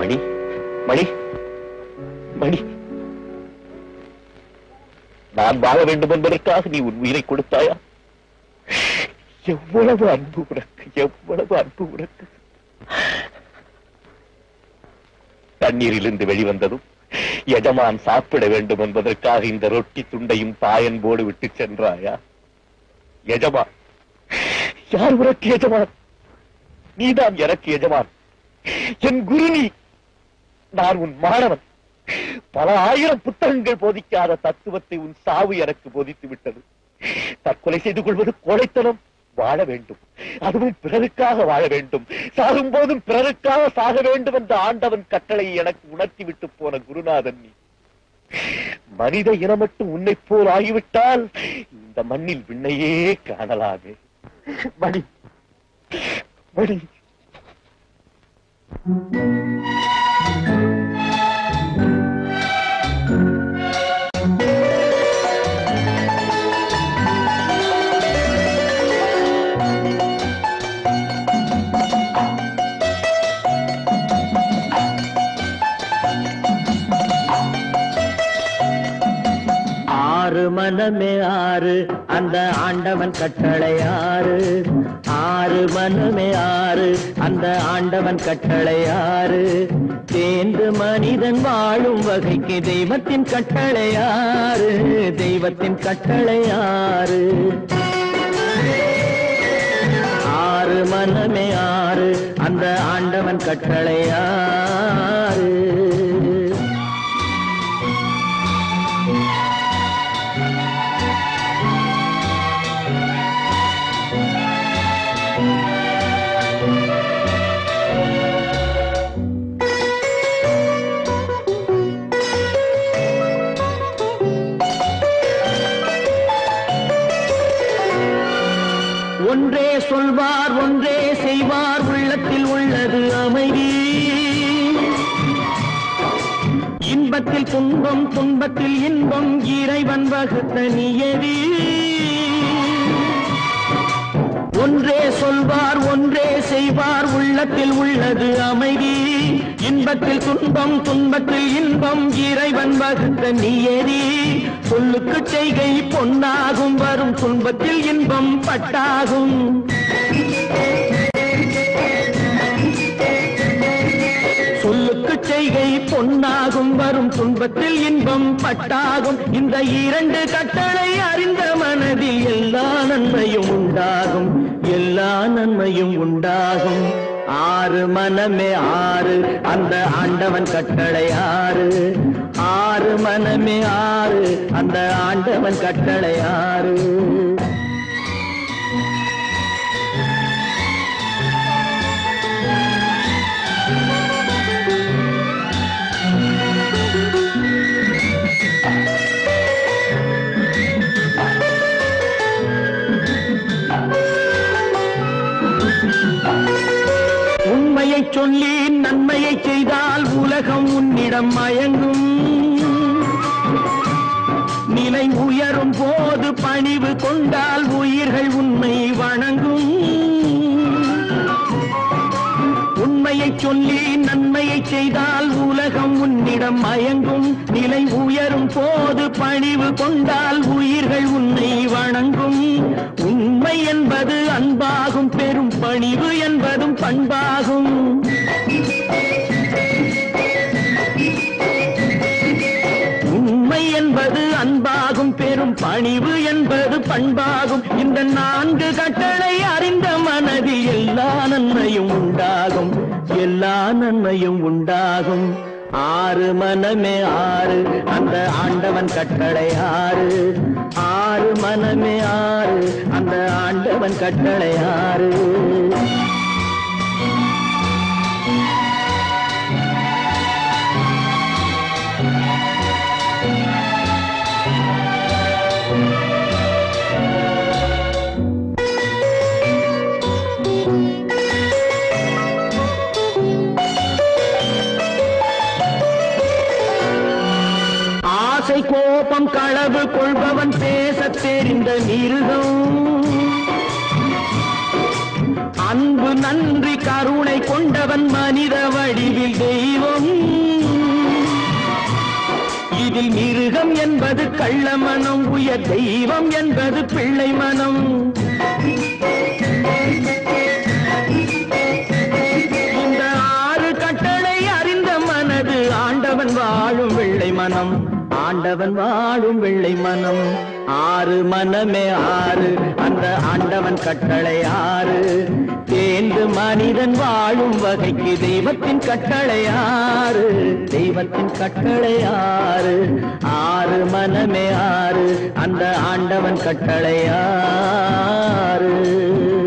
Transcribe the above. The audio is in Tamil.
மணி மணி மணி நான் வாழ வேண்டும் என்பதற்காக நீ உன் உயிரை கொடுத்தாயா எவ்வளவு அன்பு உனக்கு எவ்வளவு அன்பு உனக்கு தண்ணீரிலிருந்து வெளிவந்ததும் எஜமான் சாப்பிட வேண்டும் என்பதற்காக இந்த ரொட்டி துண்டையும் பாயன்போடு விட்டு சென்றாயா எஜமான் யார் உனக்கு எஜமான் நீதான் எனக்கு எஜமான் என் குரு நீ நான் உன் மாணவன் பல ஆயிரம் புத்தகங்கள் போதிக்காத தத்துவத்தை உன் சாவு எனக்கு போதித்து விட்டது தற்கொலை செய்து கொள்வது கோழைத்தனம் வாழ வேண்டும் அதுவும் பிறருக்காக வாழ வேண்டும் சாகும் போதும் பிறருக்காக சாக வேண்டும் என்ற ஆண்டவன் கட்டளை எனக்கு உணர்த்தி விட்டு போன குருநாதன் நீ மனித இனம் மட்டும் உன்னை போல் ஆகிவிட்டால் இந்த மண்ணில் விண்ணையே காணலாமே மணி மணி ஆறு மனமே ஆறு அந்த ஆண்டவன் கட்டளை ஆறு ஆறு மனமே ஆறு அந்த ஆண்டவன் கட்டளை ஆறு தேர்ந்து மனிதன் வாழும் வகைக்கு தெய்வத்தின் கட்டளை ஆறு தெய்வத்தின் கட்டளை ஆறு ஆறு மனமே ஆறு அந்த ஆண்டவன் கட்டளை ஆறு ஒன்றே சொல்வார் ஒன்றே செய்வார் உள்ளத்தில் உள்ளது அமைதி இன்பத்தில் துன்பம் துன்பத்தில் இன்பம் இறைவன் வகுத்த நியதி ஒன்றே சொல்வார் ஒன்றே செய்வார் உள்ளத்தில் உள்ளது அமைதி இன்பத்தில் துன்பம் துன்பத்தில் இன்பம் இறைவன் வகுத்த நியதி சொல்லுக்கு செய்கை பொன்னாகும் வரும் துன்பத்தில் இன்பம் பட்டாகும் சொல்லுக்கு செய்கை பொன்னாகும் வரும் துன்பத்தில் இன்பம் பட்டாகும் இந்த இரண்டு கட்டளை அறிந்த மனதில் எல்லா நன்மையும் உண்டாகும் எல்லா நன்மையும் உண்டாகும் ஆறு மனமே ஆறு அந்த ஆண்டவன் கட்டளை ஆறு ஆறு மனமே ஆறு அந்த ஆண்டவன் கட்டளை ஆறு உண்மையை சொல்லி நன்மையை செய்தால் உலகம் உன்னிடம் மயங்கும் நிலை உயரும் போது பணிவு கொண்டால் உயிர்கள் உன்னை வணங்கும் உண்மையை சொல்லி நன்மையை செய்தால் உலகம் உன்னிடம் மயங்கும் நிலை உயரும் போது பணிவு கொண்டால் உயிர்கள் உன்னை வணங்கும் உண்மை என்பது அன்பாகும் பெரும் பணிவு என்பதும் பண்பாகும் உண்மை என்பது அன்பாகும் பெரும் பணிவு என்பது பண்பாகும் இந்த நான்கு கட்டளை அறிந்த மனதில் எல்லா நன்மையும் உண்டாகும் எல்லா நன்மையும் உண்டாகும் ஆறு மனமே ஆறு அந்த ஆண்டவன் கட்டளை ஆறு ஆறு மனமே ஆறு அந்த ஆண்டவன் கட்டளை ஆறு ஆசை கோபம் களவு கொள்பவன் பேசத் தெரிந்த மிருகம் அன்பு நன்றி கருணை கொண்டவன் மனித வடிவில் தெய்வம் இதில் மிருகம் என்பது கள்ள மனம் உயர் தெய்வம் என்பது பிள்ளை மனம் இந்த ஆறு கட்டளை அறிந்த மனது ஆண்டவன் வாழும் வெள்ளை மனம் ஆண்டவன் வாழும் வெள்ளை மனம் ஆறு மனமே ஆறு அந்த ஆண்டவன் கட்டளை ஆறு தேர்ந்து மனிதன் வாழும் வகைக்கு தெய்வத்தின் கட்டளை ஆறு தெய்வத்தின் கட்டளை ஆறு ஆறு மனமே ஆறு அந்த ஆண்டவன் கட்டளை ஆறு